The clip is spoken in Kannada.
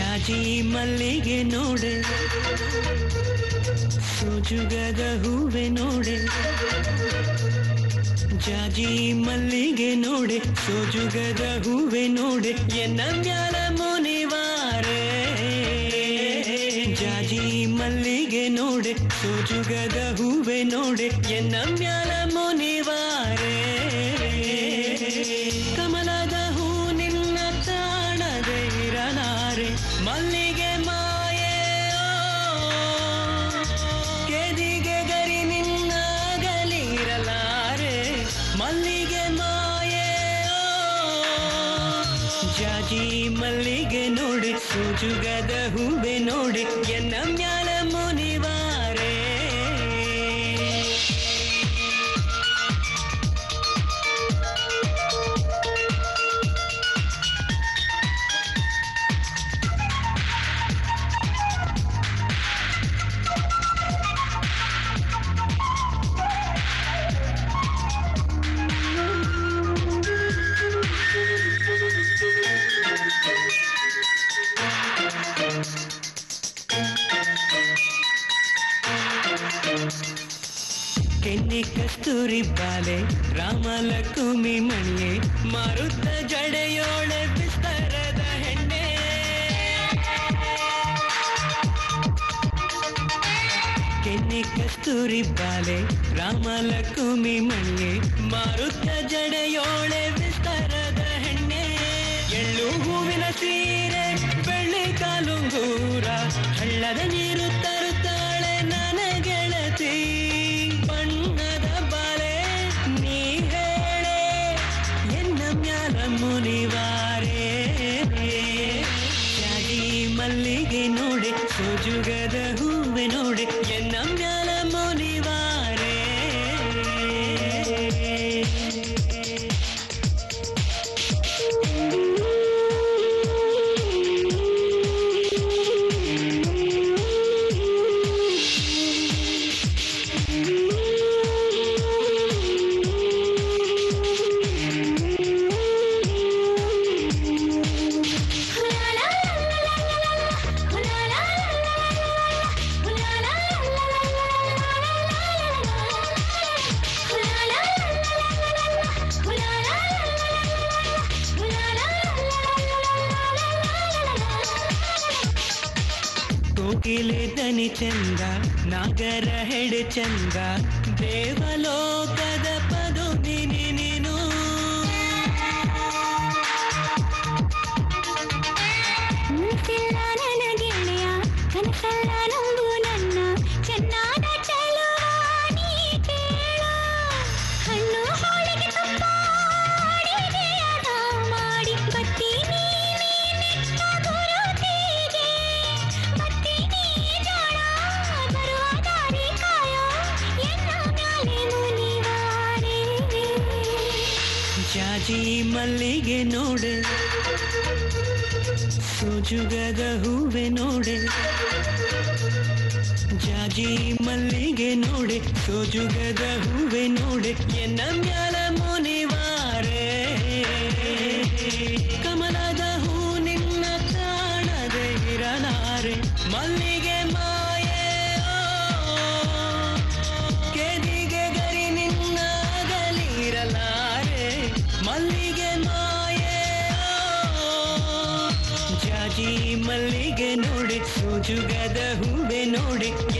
ಜಾಜಿ ಮಲ್ಲಿಗೆ ನೋಡೆ ಸೋಜುಗದ ಹೂವೆ ನೋಡೆ ಜಾಜಿ ಮಲ್ಲಿಗೆ ನೋಡೆ ಸೋಜುಗದ ಹೂವೆ ನೋಡೆ ಎನ್ನ ಮ್ಯಾಲ ಮುನಿವಾರೆ ಜಾಜಿ ಮಲ್ಲಿಗೆ ನೋಡೆ ಸೋಜುಗದ ಹೂವೆ ನೋಡೆ ಎನ್ನ ಮ್ಯಾಲ ಮುನಿವಾರೆ ಕಮಲದ ಹೂ ನಿನ್ನ ತಾಣದೆ ಇರಲಾರೆ ಮಲ್ಲಿಗೆ ಮಾಯೆ ಕೆದಿಗೆ ಗರಿ ನಿನ್ನ ಗಲಿರಲಾರೆ ಮಲ್ಲಿಗೆ ಮಾಯೆ ಜಾಜಿ ಮಲ್ಲಿಗೆ ನೋಡಿ ಸೂಜುಗದ ಹೂವೆ ನೋಡಿ ಎನ್ನ ಮ್ಯಾಲ ಮುನಿವಾರೆ ಕೆನ್ನೆ ಕಸ್ತೂರಿ ಬಾಲೆ ರಾಮಲಕುಮಿ ಮಣಿಯೇ ಮಾರುತ್ತ ಜಡೆಯೋಳೆ ಬಿಸ್ತರದ ಹೆಣ್ಣೆ ಕೆನ್ನೆ ಕಸ್ತೂರಿ ಬಾಲೆ ರಾಮಲಕುಮಿ ಮಣಿಯೇ ಮಾರುತ್ತ ಜಡೆಯೋಳೆ ವಿಸ್ತಾರದ ಹೆಣ್ಣೆ ಎಳ್ಳು ಹೂವಿನ ಸೀರೆ ಬೆಳ್ಳಿ ಕಾಲುಂಗೂರ ಹಳ್ಳದ ನೀರು ತರುತ್ತಾಳೆ ನನ್ನ ಗೆಳತಿ ಬಣ್ಣದ ಬಾಲೆ ನೀ ಹೇಳೆ ಎನ್ನ ಮ್ಯಾಲ ಮುನಿವಾರೆ ಜಾಡಿ ಮಲ್ಲಿಗೆ ನೋಡಿ ಸೋಜುಗದ ಹೂವೆ ನೋಡಿ ಎನ್ನ ಮ್ಯಾಲ ಮುನಿವಾರೆ ಕೋಕಿಲೆ ದನಿ ಚಂದ ನಾಗರ ಹೆಡೆ ಚಂದ ದೇವಲೋಕದ ಪದುಮಿನಿ ನೀನು ಮುನ್ಸಿಲ್ಲ ನನ್ನ ಗೆಳೆಯ ಕನಸಲ್ಲ ನಂಬು ನನ್ನ ಚೆನ್ನಾದ ಚೆಲುವ ನೀ ಕೇಳು ಹಣ್ಣು ಹೋಳಿಗೆ ತುಪ್ಪ ಅಡಿಗೆಯದ ಮಾಡಿ ಬರ್ತೀನಿ ನಿನ್ನ ಗುರುತಿಗೆ ಬರ್ತೀನಿ ಜೋಳ ಬರುವ ದಾರಿ ಕಾಯೋ ಎನ್ನ ಮ್ಯಾಲೆ ಮುನಿವಾರೆ ಜಾಜಿ ಮಲ್ಲಿಗೆ ನೋಡೆ ಸೋಜುಗದ ಹೂವೆ ನೋಡೆ ಜಾಜಿ ಮಲ್ಲಿಗೆ ನೋಡೆ ಸೋಜುಗದ ಹೂವೆ ನೋಡೆ ಎನ್ನ ಮ್ಯಾಲ ಮುನಿವಾರೆ ಕಮಲದ ಹೂ ನಿನ್ನ ಕಾಣದೆ ಇರಲಾರೆ ಮಲ್ಲಿಗೆ ಮಾಯೆ ಕೆದಿಗೆ ಗರಿ ನಿನ್ನ ಗಲಿರಲಾರೆ ಮಲ್ಲಿಗೆ ಮಾಯೆ ಜಾಜಿ ಮಲ್ಲಿಗೆ ನೋಡಿ ಸೋಜುಗದ ಹೂವೆ ನೋಡಿ